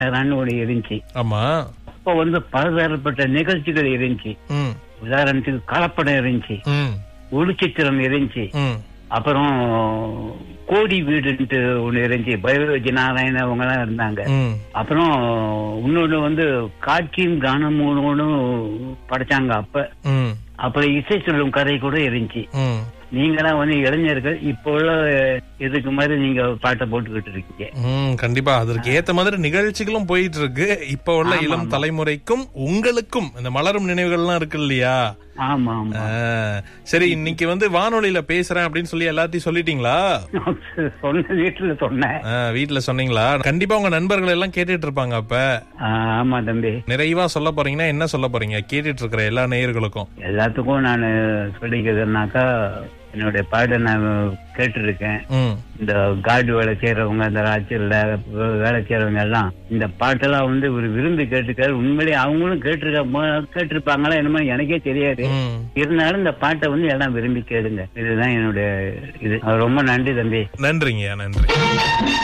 ரன்னோடு இருந்துச்சு ஆமா அப்போ வந்து பலதரப்பட்ட நிகழ்ச்சிகள் இருந்துச்சு ம் உதாரணத்துக்கு கலப்படம் இருந்துச்சு ம் ஒளிச்சித்திரம் இருந்துச்சு ம் அப்புறம் கோடி வீடுன்ட்டு ஒண்ணு இருந்துச்சு பைரவஜி நாராயண அவங்க எல்லாம் இருந்தாங்க ம் அப்புறம் இன்னொன்னு வந்து காட்சியும் கானமும் ஒண்ணு படைச்சாங்க அப்ப ம் அப்புறம் இசை சொல்லும் கதை கூட இருந்துச்சு ம் நீங்களாம் வந்து இளைஞர்கள் இப்போ உள்ள இதுக்கு மாதிரி நீங்க பாட்டை போட்டுக்கிட்டு இருக்கீங்க ம் கண்டிப்பா அதற்கு ஏத்த மாதிரி நிகழ்ச்சிகளும் போயிட்டு இருக்கு இப்ப உள்ள ஆமா, இளம் ஆமா. தலைமுறைக்கும் உங்களுக்கும் இந்த மலரும் நினைவுகள்லாம் இருக்கு இல்லையா ஆமா ஆமா ஆ, சரி இன்னைக்கு வந்து வானொலியில பேசுறேன் அப்படின்னு சொல்லி எல்லாத்தையும் சொல்லிட்டீங்களா சொன்ன வீட்டுல சொன்னேன் ஆ, வீட்ல சொன்னீங்களா கண்டிப்பா உங்க நண்பர்கள் எல்லாம் கேட்டுட்டு இருப்பாங்க அப்ப ஆ, ஆமா தம்பி நிறைவா சொல்ல போறீங்கன்னா என்ன சொல்ல போறீங்க கேட்டுட்டு இருக்கிற எல்லா நேயர்களுக்கும் எல்லாத்துக்கும் நான் சொல்லிக்கிறதுனாக்கா என்னுடைய பாட்டை நான் கேட்டிருக்கேன் ம் இந்த கார்டு வேலை செய்யறவங்க இந்த ராட்சியில் வேலை செய்யறவங்க எல்லாம் இந்த பாட்டெல்லாம் வந்து ஒரு விரும்பி கேட்டுக்காரு உண்மையிலேயே அவங்களும் கேட்டிருக்க கேட்டிருப்பாங்களா என்னமோ எனக்கே தெரியாது ம் இருந்தாலும் இந்த பாட்டை வந்து எல்லாம் விரும்பி கேளுங்க இதுதான் என்னுடைய இது ரொம்ப நன்றி தம்பி நன்றிங்கய்யா நன்றி